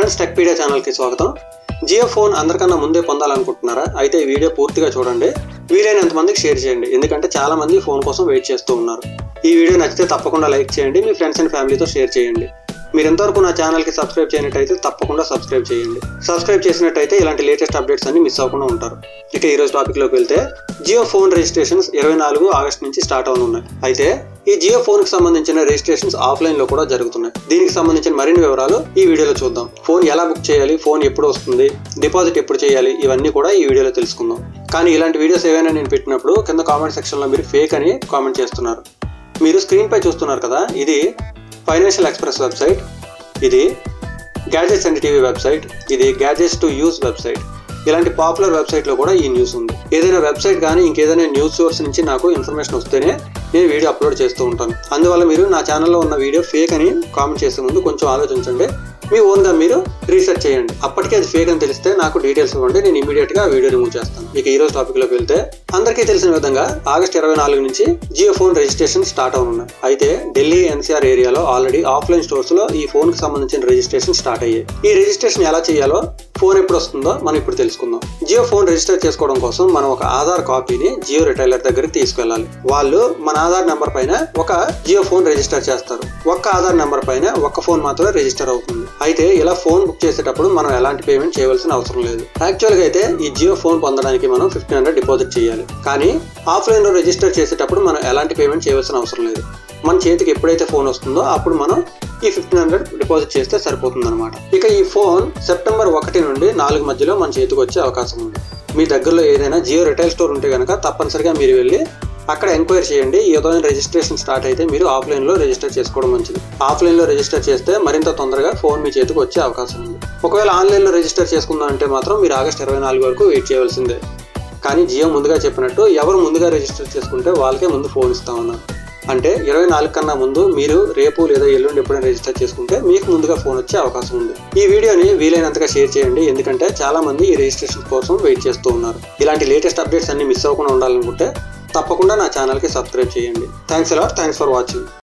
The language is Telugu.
ఫ్రెండ్స్ టెక్పీడియా ఛానల్కి స్వాగతం జియో ఫోన్ అందరికన్నా ముందే పొందాలనుకుంటున్నారా అయితే ఈ వీడియో పూర్తిగా చూడండి వీలైనంత మందికి షేర్ చేయండి ఎందుకంటే చాలా మంది ఫోన్ కోసం వెయిట్ చేస్తూ ఉన్నారు ఈ వీడియో నచ్చితే తప్పకుండా లైక్ చేయండి మీ ఫ్రెండ్స్ అండ్ ఫ్యామిలీతో షేర్ చేయండి మీరు ఎంతవరకు నా ఛానల్కి సబ్స్క్రైబ్ చేయనట్టయితే తప్పకుండా సబ్స్క్రైబ్ చేయండి సబ్స్క్రైబ్ చేసినట్టయితే ఇలాంటి లేటెస్ట్ అప్డేట్స్ అన్ని మిస్ అవ్వకుండా ఉంటారు ఇక ఈ రోజు టాపిక్లోకి వెళ్తే జియో ఫోన్ రిజిస్ట్రేషన్స్ ఇరవై నాలుగు ఆగస్ట్ నుంచి స్టార్ట్ అవనున్నాయి అయితే ఈ జియో ఫోన్ కి సంబంధించిన రిజిస్ట్రేషన్స్ ఆఫ్లైన్ లో కూడా జరుగుతున్నాయి దీనికి సంబంధించిన మరిన్ని వివరాలు ఈ వీడియోలో చూద్దాం ఫోన్ ఎలా బుక్ చేయాలి ఫోన్ ఎప్పుడు వస్తుంది డిపాజిట్ ఎప్పుడు చేయాలి ఇవన్నీ కూడా ఈ వీడియోలో తెలుసుకుందాం కానీ ఇలాంటి వీడియోస్ ఏవైనా నేను పెట్టినప్పుడు కింద కామెంట్ సెక్షన్ లో మీరు ఫేక్ అని కామెంట్ చేస్తున్నారు మీరు స్క్రీన్ పై చూస్తున్నారు కదా ఇది ఫైనాన్షియల్ ఎక్స్ప్రెస్ వెబ్సైట్ ఇది గ్యాడ్జెట్స్ అండ్ టీవీ వెబ్సైట్ ఇది గ్యాడ్జెట్స్ టు యూస్ వెబ్సైట్ ఇలాంటి పాపులర్ వెబ్సైట్ లో కూడా ఈ న్యూస్ ఉంది ఏదైనా వెబ్సైట్ కానీ ఇంకేదైనా న్యూస్ సోర్స్ నుంచి నాకు ఇన్ఫర్మేషన్ వస్తేనే నేను వీడియో అప్లోడ్ చేస్తూ ఉంటాను అందువల్ల మీరు నా ఛానల్లో ఉన్న వీడియో ఫేక్ అని కామెంట్ చేసే ముందు కొంచెం ఆలోచించండి మీ ఓన్ గా మీరు రీసెర్చ్ చేయండి అప్పటికే అది ఫేక్ అని తెలిస్తే నాకు డీటెయిల్స్ ఇవ్వండి నేను ఇమీడియట్ గా వీడియో రిమూవ్ చేస్తాను ఇక ఈ రోజు టాపిక్ లోకి వెళ్తే అందరికీ తెలిసిన విధంగా ఆగస్ట్ ఇరవై నాలుగు నుంచి జియో ఫోన్ రిజిస్ట్రేషన్ స్టార్ట్ అవనున్నాయి అయితే ఢిల్లీ ఎన్సీఆర్ ఏరియాలో ఆల్రెడీ ఆఫ్లైన్ స్టోర్స్ లో ఈ ఫోన్ కి సంబంధించిన రిజిస్ట్రేషన్ స్టార్ట్ అయ్యాయి ఈ రిజిస్ట్రేషన్ ఎలా చేయాలో ఫోన్ ఎప్పుడు వస్తుందో మనం ఇప్పుడు తెలుసుకుందాం జియో ఫోన్ రిజిస్టర్ చేసుకోవడం కోసం మనం ఒక ఆధార్ కాపీని జియో రిటైలర్ దగ్గరికి తీసుకెళ్ళాలి వాళ్ళు మన ఆధార్ నెంబర్ పైన ఒక జియో ఫోన్ రిజిస్టర్ చేస్తారు ఒక్క ఆధార్ నెంబర్ పైన ఒక్క ఫోన్ మాత్రమే రిజిస్టర్ అవుతుంది అయితే ఇలా ఫోన్ బుక్ చేసేటప్పుడు మనం ఎలాంటి పేమెంట్ చేయవలసిన అవసరం లేదు యాక్చువల్ గా అయితే ఈ జియో ఫోన్ పొందడానికి మనం ఫిఫ్టీన్ హండ్రెడ్ డిపాజిట్ చేయాలి కానీ ఆఫ్లైన్ లో రిజిస్టర్ చేసేటప్పుడు మనం ఎలాంటి పేమెంట్ చేయవలసిన అవసరం లేదు మన చేతికి ఎప్పుడైతే ఫోన్ వస్తుందో అప్పుడు మనం ఈ ఫిఫ్టీన్ హండ్రెడ్ డిపాజిట్ చేస్తే సరిపోతుంది అనమాట ఇక ఈ ఫోన్ సెప్టెంబర్ ఒకటి నుండి నాలుగు మధ్యలో మన చేతికి వచ్చే అవకాశం ఉంది మీ దగ్గరలో ఏదైనా జియో రిటైల్ స్టోర్ ఉంటే కనుక తప్పనిసరిగా మీరు వెళ్ళి అక్కడ ఎంక్వైరీ చేయండి ఈ ఉదయం రిజిస్ట్రేషన్ స్టార్ట్ అయితే మీరు ఆఫ్లైన్ లో రిజిస్టర్ చేసుకోవడం మంచిది ఆఫ్లైన్ లో రిజిస్టర్ చేస్తే మరింత తొందరగా ఫోన్ మీ చేతికి వచ్చే అవకాశం ఉంది ఒకవేళ ఆన్లైన్ లో రిజిస్టర్ చేసుకుందాం అంటే మాత్రం మీరు ఆగస్ట్ ఇరవై నాలుగు వరకు వెయిట్ చేయవలసిందే కానీ జియో ముందుగా చెప్పినట్టు ఎవరు ముందుగా రిజిస్టర్ చేసుకుంటే వాళ్ళకే ముందు ఫోన్ ఇస్తామన్నారు అంటే ఇరవై నాలుగు కన్నా ముందు మీరు రేపు లేదా ఎల్లుండి ఎప్పుడైనా రిజిస్టర్ చేసుకుంటే మీకు ముందుగా ఫోన్ వచ్చే అవకాశం ఉంది ఈ వీడియోని వీలైనంతగా షేర్ చేయండి ఎందుకంటే చాలా మంది ఈ రిజిస్ట్రేషన్ కోసం వెయిట్ చేస్తూ ఉన్నారు ఇలాంటి లేటెస్ట్ అప్డేట్స్ అన్ని మిస్ అవ్వకుండా ఉండాలనుకుంటే తప్పకుండా నా ఛానల్కి సబ్స్క్రైబ్ చేయండి thanks a lot thanks for watching